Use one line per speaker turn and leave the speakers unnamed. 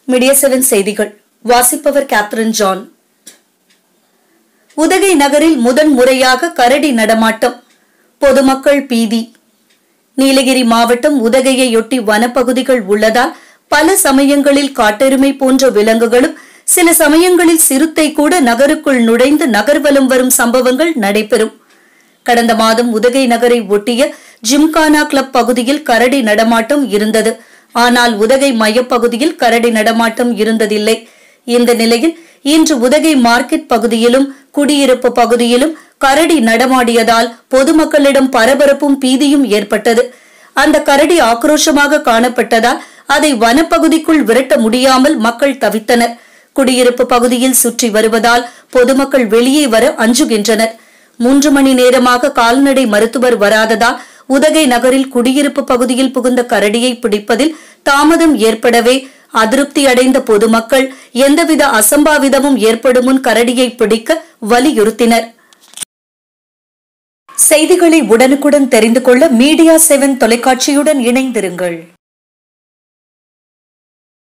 media seven செய்திகள் வாசிப்பவர் Catherine John Udhagai நகரில் முதன் முறையாக கரடி நடமாட்டம் பொதுமக்கள் பீதி நீலகிரி மாவட்டம் உதகையையொட்டி வனப்பகுதிகள் உள்ளதால் பல சமயங்களில் காட்டெருமை போன்ற விலங்குகளும் சில சமயங்களில் சிறுத்தை கூட நகருக்குள் நுழைந்து நகர்வலம் வரும் சம்பவங்கள் நடைபெறும் கடந்த மாதம் உதகை நகரை ஒட்டிய ஜிம்கானா கிளப் பகுதியில் கரடி நடமாட்டம் இருந்தது ஆனால் உதகை மையப்பகுதியில் கரடி நடமாட்டம் இருந்ததில்லை இந்த நிலையில் இன்று உதகை மார்க்கெட் பகுதியிலும் குடியிருப்பு பகுதியிலும் கரடி நடமாடியதால் பொதுமக்களிடம் பரபரப்பும் பீதியும் ஏற்பட்டது அந்த கரடி ஆக்ரோஷமாக காணப்பட்டதால் அதை வனப்பகுதிக்குள் விரட்ட முடியாமல் மக்கள் தவித்தனர் குடியிருப்பு பகுதியில் சுற்றி வருவதால் பொதுமக்கள் வெளியே வர அஞ்சுகின்றனர் மூன்று மணி நேரமாக கால்நடை மருத்துவர் வராததால் உதகை நகரில் குடியிருப்பு பகுதியில் புகுந்த கரடியை பிடிப்பதில் தாமதம் ஏற்படவே அதிருப்தி அடைந்த பொதுமக்கள் எந்தவித அசம்பாவிதமும் ஏற்படும் முன் கரடியை பிடிக்க வலியுறுத்தினர் செய்திகளை உடனுக்குடன் தெரிந்து கொள்ள மீடியா செவன் தொலைக்காட்சியுடன் இணைந்திருங்கள்